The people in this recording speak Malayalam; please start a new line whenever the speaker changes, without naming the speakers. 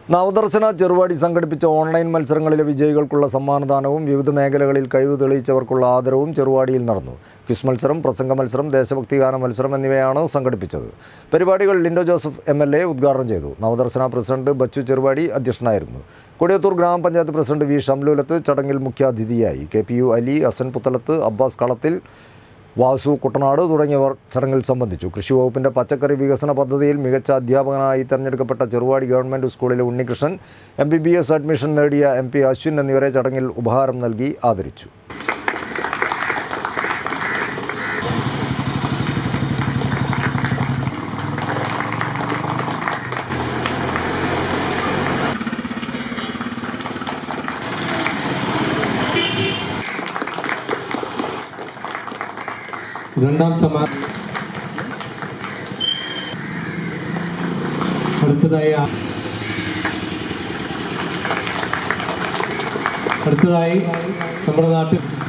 നവദർശന ചെറുവാടി സംഘടിപ്പിച്ച ഓൺലൈൻ മത്സരങ്ങളിലെ വിജയികൾക്കുള്ള സമ്മാനദാനവും വിവിധ മേഖലകളിൽ കഴിവ് തെളിയിച്ചവർക്കുള്ള ആദരവും ചെറുവാടിയിൽ നടന്നു ക്വിസ് മത്സരം പ്രസംഗ മത്സരം ദേശഭക്തിഗാന മത്സരം എന്നിവയാണ് സംഘടിപ്പിച്ചത് പരിപാടികൾ Lindo Joseph M L A ഉദ്ഘാടനം ചെയ്തു നവദർശന പ്രസിഡന്റ് ബച്ചു ചെറുവാടി അധ്യക്ഷനായിരുന്നു കൊടിയത്തൂർ ഗ്രാമപഞ്ചായത്ത് പ്രസിഡന്റ് വി ഷംലുലത്ത് ചടങ്ങിൽ മുഖ്യാതിഥിയായി K P U Ali Hasan Puthalath Abbas Kalathil Vasu Kuttanad തുടങ്ങിയവർ ചടങ്ങിൽ സംബന്ധിച്ചു കൃഷി വകുപ്പിന്റെ പച്ചക്കറി വികസന പദ്ധതിയിൽ മികച്ച അധ്യാപകനായി തെരഞ്ഞെടുക്കപ്പെട്ട ചെറുവാടി ഗവൺമെന്റ് സ്കൂളിലെ Unnikrishnan M B B S admission നേടിയ എം പി അശ്വിൻ എന്നിവരെ ചടങ്ങിൽ ഉപഹാരം നൽകി ആദരിച്ചു
രണ്ടാം സമ്മാനം അടുത്തതായി ആ- അടുത്തതായി നമ്മുടെ നാട്ടിൽ